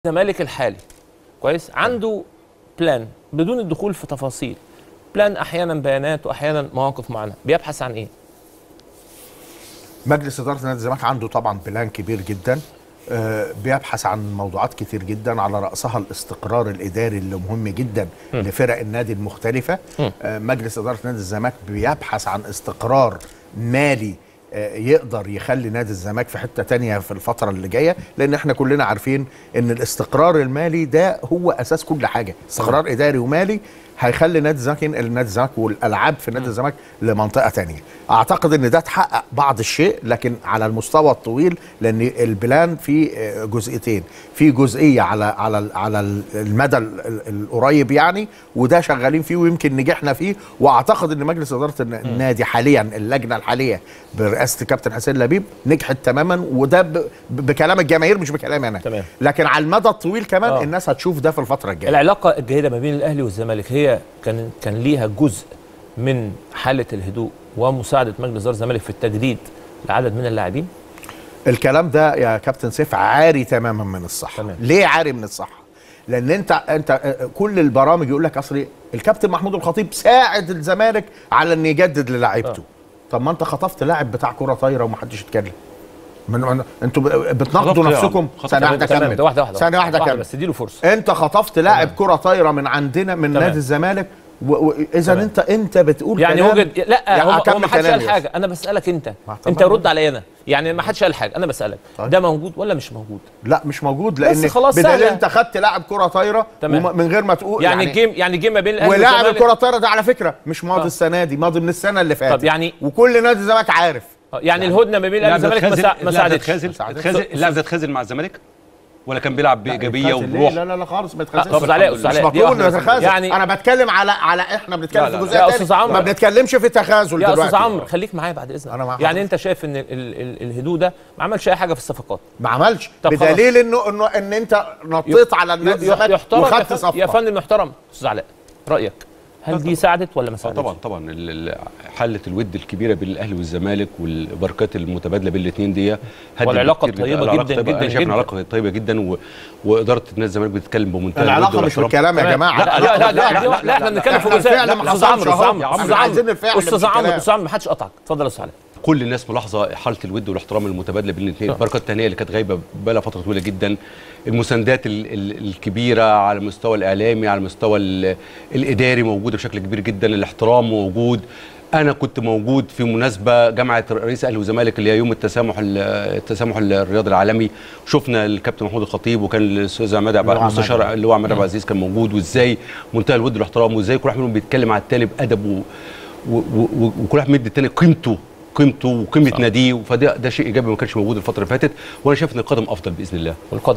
الزمالك الحالي كويس عنده بلان بدون الدخول في تفاصيل بلان احيانا بيانات واحيانا مواقف معينه بيبحث عن ايه مجلس اداره نادي الزمالك عنده طبعا بلان كبير جدا آه، بيبحث عن موضوعات كتير جدا على راسها الاستقرار الاداري اللي مهم جدا لفرق النادي المختلفه آه، مجلس اداره نادي الزمالك بيبحث عن استقرار مالي آه، يقدر يخلي نادي الزمالك في حته تانية في الفتره اللي جايه لان احنا كلنا عارفين ان الاستقرار المالي ده هو اساس كل حاجه استقرار اداري ومالي هيخلي نادي الزمالك ينقل نادي الزمالك والالعاب في نادي الزمالك لمنطقه تانية اعتقد ان ده اتحقق بعض الشيء لكن على المستوى الطويل لان البلان في آه، جزئيتين في جزئيه على على ال- على ال- المدى ال- ال- القريب يعني وده شغالين فيه ويمكن نجحنا فيه واعتقد ان مجلس اداره الن- النادي حاليا اللجنه الحاليه برئاسه الكابتن حسين لبيب نجحت تماما وده ب- ب- بكلام الجماهير مش بكلامي انا تمام. لكن على المدى الطويل كمان آه. الناس هتشوف ده في الفتره الجايه العلاقه الجيده ما بين الاهلي والزمالك هي كان كان ليها جزء من حاله الهدوء ومساعده مجلس اداره الزمالك في التجديد لعدد من اللاعبين الكلام ده يا كابتن سيف عاري تماما من الصح تمام. ليه عاري من الصح لان انت انت آه، كل البرامج يقول لك اصل الكابتن محمود الخطيب ساعد الزمالك على ان يجدد للاعيبته آه. طب ما انت خطفت لاعب بتاع كره طايره ومحدش اتكلم من من انتوا ب- بتناقضوا خطفت يا نفسكم عم. ثانيه واحده تمام كمل ده واحده واحده ثانيه واحده كمل بس اديله فرصه انت خطفت لاعب كره طايره من عندنا من تمام. نادي الزمالك واذا تمام. انت انت بتقول يعني كلام وجد لا يا هو, هو أكمل ما حدش كلامي قال بس. حاجه انا بسالك انت ما طب انت ما- رد عليا انا يعني ما حدش قال حاجه انا بسالك طيب. ده موجود ولا مش موجود لا مش موجود لان خلاص بدليل سهلة. انت خدت لاعب كره طايره تمام. وم- من غير ما تقول يعني الجيم يعني الجيم ما بين الاهلي ولاعب والزمالك- الكره الطايره ده على فكره مش ماضي آه. السنه دي ماضي من السنه اللي فاتت طب يعني- وكل نادي الزمالك عارف آه، يعني الهدنه ما بين الاهلي اللاعب ده والزمالك ما اتخاذل سا- ما اللاعب ده ساعدتش اتخاذل اتخاذل اللاعب ده اتخاذل مع الزمالك ولا كان بيلعب بايجابيه يتخاذل ليه؟ وبروح لا لا لا خالص ما آه، يتخاذلش طب علاء استاذ مش علاء دي مطلوب واحدة انه بس. يتخاذل يعني انا بتكلم على على احنا بنتكلم لا، في لا، جزئيه يا تاني. أستاذ عمرو. ما بنتكلمش في تخاذل يا دلوقتي استاذ عمرو خليك معايا بعد اذنك أنا مع يعني حضرتك. انت شايف ان ال ال الهدوء ده ما عملش اي حاجه في الصفقات ما عملش طب خلاص. بدليل انه انه ان انت نطيت على النادي يح- الزمالك يحترم يا وخدت فن- صفقه يا فندم محترم استاذ علاء رايك هل دي ساعدت ولا ما اه ساعدتش؟ طبعا طبعا ال- ال- حله الود الكبيره بين الاهلي والزمالك والبركات المتبادله بين الاثنين دي هدت والعلاقة كتير الطيبة العلاقة جدا طيبة. جدا انا شايف جدا. العلاقه طيبه جدا و... واداره نادي الزمالك بتتكلم بمنتهى الود العلاقه مش والاحترام. بالكلام يا تمام. جماعه لا لا لا لا, لا, لا, لا احنا بنتكلم في إحنا جزء الفعل لا ما استاذ حصلش عمرو أهو. استاذ يا عمرو عم استاذ عايزين عمرو الفعل مش استاذ عمرو الكلام. استاذ عمرو ما حدش قطعك اتفضل يا استاذ علاء كل الناس ملاحظه حاله الود والاحترام المتبادله بين الاثنين بركه التهنئه اللي كانت غايبه بقى فتره طويله جدا المساندات ال- ال- الكبيره على المستوى الاعلامي على المستوى ال- الاداري موجوده بشكل كبير جدا الاحترام موجود انا كنت موجود في مناسبه جامعه رئيس اهلي والزمالك اللي هي يوم التسامح ال- التسامح الرياضي العالمي شفنا الكابتن محمود الخطيب وكان الاستاذ عماد عبد اللواء المستشار عماد. اللواء عماد عبد العزيز كان موجود وازاي منتهى الود والاحترام وازاي كل واحد منهم بيتكلم على الثاني بادب و... و... و... وكل واحد مدي الثاني قيمته قيمته وقيمه ناديه فده ده شيء ايجابي ما كانش موجود الفتره اللي فاتت وانا شايف ان القدم افضل باذن الله والقدم